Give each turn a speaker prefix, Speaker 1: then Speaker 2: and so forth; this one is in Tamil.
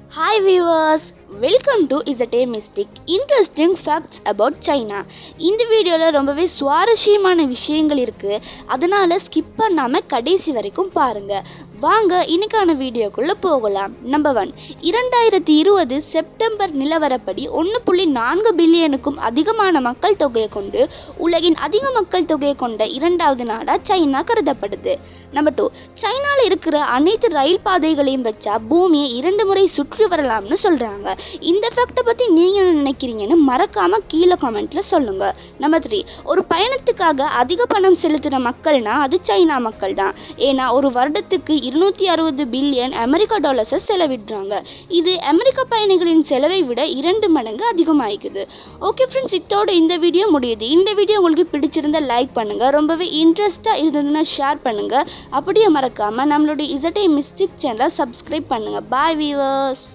Speaker 1: hi viewers welcome to is a day mystic interesting facts about China இந்த வீடியோவில் ரொம்பவே சுவாரஸ்யமான விஷயங்கள் இருக்குது அதனால் ஸ்கிப் பண்ணாமல் கடைசி வரைக்கும் பாருங்கள் வாங்க இன்னைக்கான வீடியோக்குள்ளே போகலாம் நம்பர் ஒன் இரண்டாயிரத்தி இருபது செப்டம்பர் நிலவரப்படி ஒன்று புள்ளி நான்கு பில்லியனுக்கும் அதிகமான மக்கள் தொகையை கொண்டு உலகின் அதிக மக்கள் தொகையை கொண்ட இரண்டாவது நாடாக சைனா கருதப்படுது நம்பர் டூ சைனாவில் இருக்கிற அனைத்து ரயில் பாதைகளையும் வச்சா பூமியை இரண்டு முறை சுற்றி வரலாம்னு சொல்கிறாங்க இந்த ஃபேக்டை பற்றி நீங்கள் என்ன நினைக்கிறீங்கன்னு மறக்காமல் கீழே கமெண்ட்டில் சொல்லுங்கள் நம்பர் த்ரீ ஒரு பயணத்துக்காக அதிக பணம் செலுத்துகிற மக்கள்னா அது சைனா மக்கள் தான் ஏன்னா ஒரு வருடத்துக்கு இருநூற்றி அறுபது பில்லியன் அமெரிக்கா டாலர்ஸை செலவிடுறாங்க இது அமெரிக்க பயணிகளின் செலவை விட இரண்டு மடங்கு அதிகமாகிக்குது ஓகே ஃப்ரெண்ட்ஸ் இத்தோட இந்த வீடியோ முடியுது இந்த வீடியோ உங்களுக்கு பிடிச்சிருந்தா லைக் பண்ணுங்கள் ரொம்பவே இன்ட்ரெஸ்ட்டாக இருந்ததுன்னா ஷேர் பண்ணுங்கள் அப்படியே மறக்காமல் நம்மளுடைய இசட்டை மிஸ்டிக் சேனலை சப்ஸ்கிரைப் பண்ணுங்கள் பாய் வீவர்ஸ்